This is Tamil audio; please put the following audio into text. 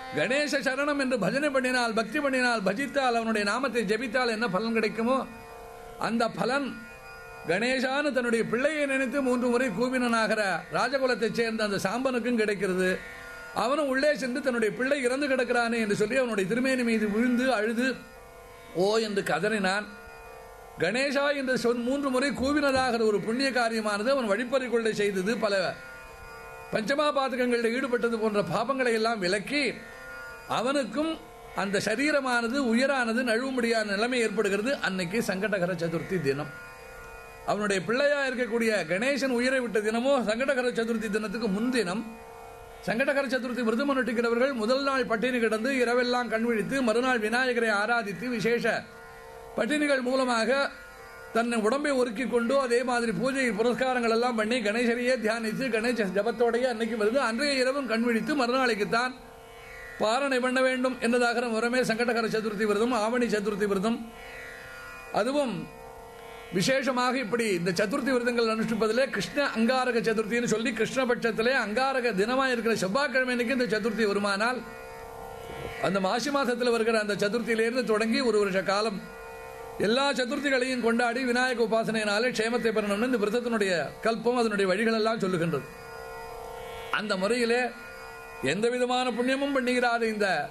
கணேச சரணம் என்று பஜனை பண்ணினால் பக்தி பண்ணினால் பஜித்தால் அவனுடைய நாமத்தை ஜெபித்தால் என்ன பலன் கிடைக்குமோ அந்த பலன் கணேசான்னு தன்னுடைய பிள்ளையை நினைத்து மூன்று முறை கூவினனாகிற ராஜகுலத்தைச் சேர்ந்த அந்த சாம்பனுக்கும் கிடைக்கிறது அவனும் உள்ளே சென்று தன்னுடைய பிள்ளை இறந்து கிடக்கிறானே என்று சொல்லி அவனுடைய திருமேனி மீது விழுந்து அழுது ஓ என்று கதறினான் கணேசா என்று சொல் மூன்று முறை கூவினதாகிற ஒரு புண்ணிய காரியமானது அவன் வழிப்பறி கொள்ளை செய்தது பல பஞ்சமா பாதகங்களில் ஈடுபட்டது போன்ற பாபங்களை எல்லாம் விலக்கி அவனுக்கும் அந்த சரீரமானது உயரானது நழுவும்படியான நிலைமை ஏற்படுகிறது அன்னைக்கு சங்கடகர சதுர்த்தி தினம் அவனுடைய பிள்ளையா இருக்கக்கூடிய கணேசன் உயிரை விட்ட தினமோ சங்கடகர சதுர்த்தி தினத்துக்கு முன்தினம் சங்கடகர சதுர்த்தி விரதம் அனுஷ்டிக்கிறவர்கள் முதல் நாள் பட்டினி கிடந்து இரவெல்லாம் கண் விழித்து மறுநாள் விநாயகரை ஆராதித்து விசேஷ பட்டினிகள் மூலமாக தன்னை உடம்பை ஒருக்கி கொண்டு அதே மாதிரி பூஜை புரஸ்காரங்கள் எல்லாம் பண்ணி கணேசரையே தியானித்து கணேச ஜபத்தோடையே அன்னைக்கு வருது அன்றைய இரவும் கண் விழித்து மறுநாளைக்குத்தான் பாரணை பண்ண வேண்டும் என்பதாக வரமே சங்கடகர சதுர்த்தி விரதம் ஆவணி சதுர்த்தி விரதம் அதுவும் விசேஷமாக இப்படி இந்த சதுர்த்தி விரதங்கள் அனுஷ்டிப்பதிலே கிருஷ்ண அங்காரக சதுர்த்தின்னு சொல்லி கிருஷ்ணபட்சத்திலே அங்காரக தினமாக இருக்கிற செவ்வாய்க்கிழமை அன்னைக்கு இந்த சதுர்த்தி வருமானால் அந்த மாசி மாதத்தில் வருகிற அந்த சதுர்த்தியிலிருந்து தொடங்கி ஒரு வருஷ காலம் எல்லா சதுர்த்திகளையும் கொண்டாடி விநாயக உபாசனையினாலே க்ஷேமத்தை பெறணும்னு இந்த விரதத்தினுடைய கல்பம் அதனுடைய வழிகள் எல்லாம் சொல்லுகின்றது அந்த முறையிலே எந்த விதமான புண்ணியமும் பண்ணுகிறாத இந்த